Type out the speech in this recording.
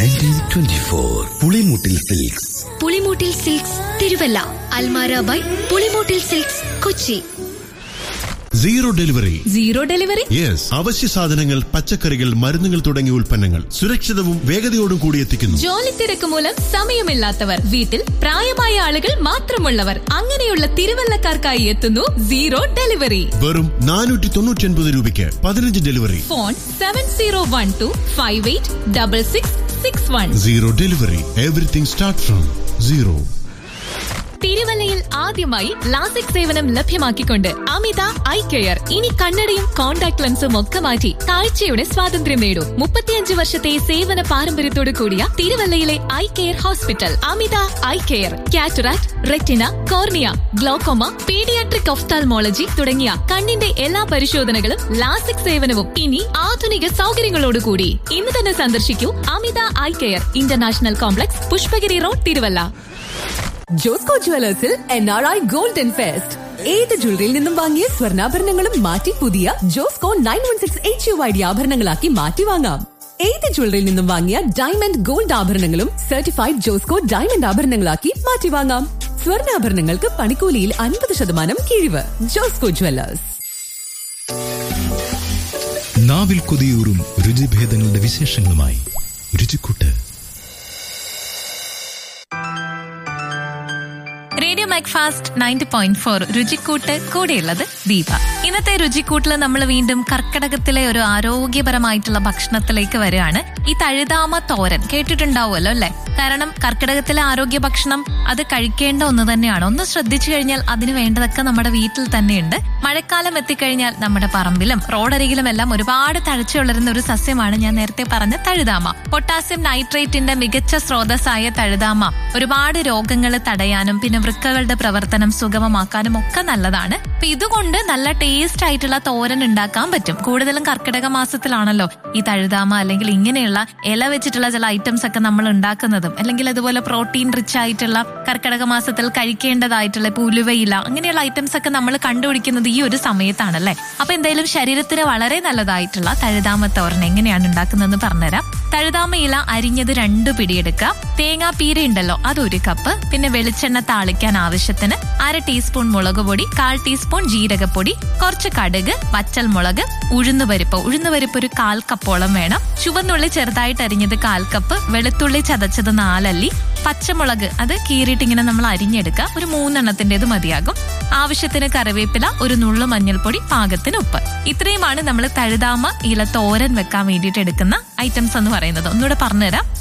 nineteen twenty four Pulimoottil silks Pulimoottil silks Thiruvalla Almara by Pulimoottil silks Kochi zero delivery zero delivery yes അവശ്യ സാധനങ്ങൾ പച്ചക്കറികൾ മരുന്നുകൾ തുടങ്ങിയ ഉൽപ്പന്നങ്ങൾ സുരക്ഷിതവും വേഗതയോടും കൂടി എത്തിക്കുന്നു ജോലി തിരക്ക് മൂലം സമയമില്ലാത്തവർ വീട്ടിൽ പ്രായമായ ആളുകൾ മാത്രമുള്ളവർ അങ്ങനെയുള്ള തിരുവല്ലക്കാർക്കായി എത്തുന്നു സീറോ ഡെലിവറി വെറും നാനൂറ്റി തൊണ്ണൂറ്റി ഒൻപത് രൂപയ്ക്ക് പതിനഞ്ച് delivery phone seven zero one two five eight double six six one zero delivery everything start from zero തിരുവല്ലയിൽ ആദ്യമായി ലാസിക് സേവനം ലഭ്യമാക്കിക്കൊണ്ട് അമിത ഐ കെയർ ഇനി കണ്ണടയും കോൺടാക്ട് ലെൻസും ഒക്കെ മാറ്റി കാഴ്ചയുടെ സ്വാതന്ത്ര്യം നേടൂ മുപ്പത്തിയഞ്ച് വർഷത്തെ സേവന പാരമ്പര്യത്തോടു കൂടിയ തിരുവല്ലയിലെ eye care hospital Amitha eye care cataract retina cornea glaucoma paediatric ophthalmology തുടങ്ങിയ കണ്ണിന്റെ എല്ലാ പരിശോധനകളും ലാസിക് സേവനവും ഇനി ആധുനിക സൗകര്യങ്ങളോടുകൂടി ഇന്ന് തന്നെ സന്ദർശിക്കൂ Amitha eye care international complex Pushpagiri road Thiruvalla Josco ജുവലേഴ്സിൽ N R I golden fest ഏത് ജ്വല്ലറിയിൽ നിന്നും വാങ്ങിയ സ്വർണ്ണാഭരണങ്ങളും മാറ്റി പുതിയ Josco nine one six H U I D ആഭരണങ്ങളാക്കി മാറ്റി വാങ്ങാം ഏത് ജ്വല്ലറിയിൽ നിന്നും വാങ്ങിയ ഡയമണ്ട് ഗോൾഡ് ആഭരണങ്ങളും സർട്ടിഫൈഡ് ജോസ്കോ ഡയമണ്ട് ആഭരണങ്ങളാക്കി മാറ്റി വാങ്ങാം സ്വർണ്ണാഭരണങ്ങൾക്ക് പണിക്കൂലിയിൽ അൻപത് ശതമാനം കിഴിവ് ജോസ്കോ ജുവലേഴ്സ് നാവിൽ കൊതിയൂറും രുചിഭേദങ്ങളുടെ വിശേഷങ്ങളുമായി രുചിക്കൂട്ട് radio Macfast ninety point four രുചിക്കൂട്ട് കൂടെയുള്ളത് ദീപ ഇന്നത്തെ രുചിക്കൂട്ടിൽ നമ്മൾ വീണ്ടും കർക്കടകത്തിലെ ഒരു ആരോഗ്യപരമായിട്ടുള്ള ഭക്ഷണത്തിലേക്ക് വരികയാണ് ഈ തഴുതാമ തോരൻ കേട്ടിട്ടുണ്ടാവുമല്ലോ അല്ലെ കാരണം കർക്കിടകത്തിലെ ആരോഗ്യ ഭക്ഷണം അത് കഴിക്കേണ്ട ഒന്ന് തന്നെയാണ് ഒന്ന് ശ്രദ്ധിച്ചു കഴിഞ്ഞാൽ അതിന് വേണ്ടതൊക്കെ നമ്മുടെ വീട്ടിൽ തന്നെയുണ്ട് മഴക്കാലം എത്തിക്കഴിഞ്ഞാൽ നമ്മുടെ പറമ്പിലും റോഡരികിലും എല്ലാം ഒരുപാട് തഴച്ചു വളരുന്ന ഒരു സസ്യമാണ് ഞാൻ നേരത്തെ പറഞ്ഞ തഴുതാമ പൊട്ടാസ്യം നൈട്രേറ്റിന്റെ മികച്ച സ്രോതസ്സായ തഴുതാമ ഒരുപാട് രോഗങ്ങൾ തടയാനും പിന്നെ വൃക്കകളുടെ പ്രവർത്തനം സുഗമമാക്കാനും ഒക്കെ നല്ലതാണ് അപ്പൊ ഇതുകൊണ്ട് നല്ല ടേസ്റ്റ് ആയിട്ടുള്ള തോരൻ ഉണ്ടാക്കാൻ പറ്റും കൂടുതലും കർക്കിടക മാസത്തിലാണല്ലോ ഈ തഴുതാമ അല്ലെങ്കിൽ ഇങ്ങനെയുള്ള ഇല വെച്ചിട്ടുള്ള ചില ഐറ്റംസ് ഒക്കെ നമ്മൾ ഉണ്ടാക്കുന്നതും അല്ലെങ്കിൽ അതുപോലെ പ്രോട്ടീൻ റിച്ച് ആയിട്ടുള്ള കർക്കിടക മാസത്തിൽ കഴിക്കേണ്ടതായിട്ടുള്ള ഇപ്പൊ ഉലുവയില അങ്ങനെയുള്ള ഐറ്റംസ് ഒക്കെ നമ്മൾ കണ്ടുപിടിക്കുന്നത് ഈ ഒരു സമയത്താണല്ലേ അപ്പൊ എന്തായാലും ശരീരത്തിന് വളരെ നല്ലതായിട്ടുള്ള തഴുതാമ തോരൻ എങ്ങനെയാണ് ഉണ്ടാക്കുന്നതെന്ന് പറഞ്ഞുതരാം തഴുതാമ ഇല അരിഞ്ഞത് രണ്ടു പിടിയെടുക്കുക തേങ്ങാ പീര ഉണ്ടല്ലോ അതൊരു കപ്പ് പിന്നെ വെളിച്ചെണ്ണ താളിക്കാൻ ആവശ്യത്തിന് അര ടീസ്പൂൺ മുളക് പൊടി കാൽ ടീസ്പൂൺ ജീരകപ്പൊടി കുറച്ച് കടുക് വച്ചൽ മുളക് ഉഴുന്നുപരിപ്പ് ഉഴുന്നുപരിപ്പ് ഒരു കാൽ കപ്പോളം വേണം ചുവന്നുള്ളി ചെറുതായിട്ട് അരിഞ്ഞത് കാൽ കപ്പ് വെളുത്തുള്ളി ചതച്ചത് നാലല്ലി പച്ചമുളക് അത് കീറിയിട്ട് ഇങ്ങനെ നമ്മൾ അരിഞ്ഞെടുക്കുക ഒരു മൂന്നെണ്ണത്തിൻ്റെത് മതിയാകും ആവശ്യത്തിന് കറിവേപ്പില ഒരു നുള്ളു മഞ്ഞൾപ്പൊടി പാകത്തിന് ഉപ്പ് ഇത്രയുമാണ് നമ്മൾ തഴുതാമ ഇല തോരൻ വെക്കാൻ വേണ്ടിയിട്ട് എടുക്കുന്ന ഐറ്റംസ് എന്ന് പറയുന്നത് ഒന്നുകൂടെ പറഞ്ഞുതരാം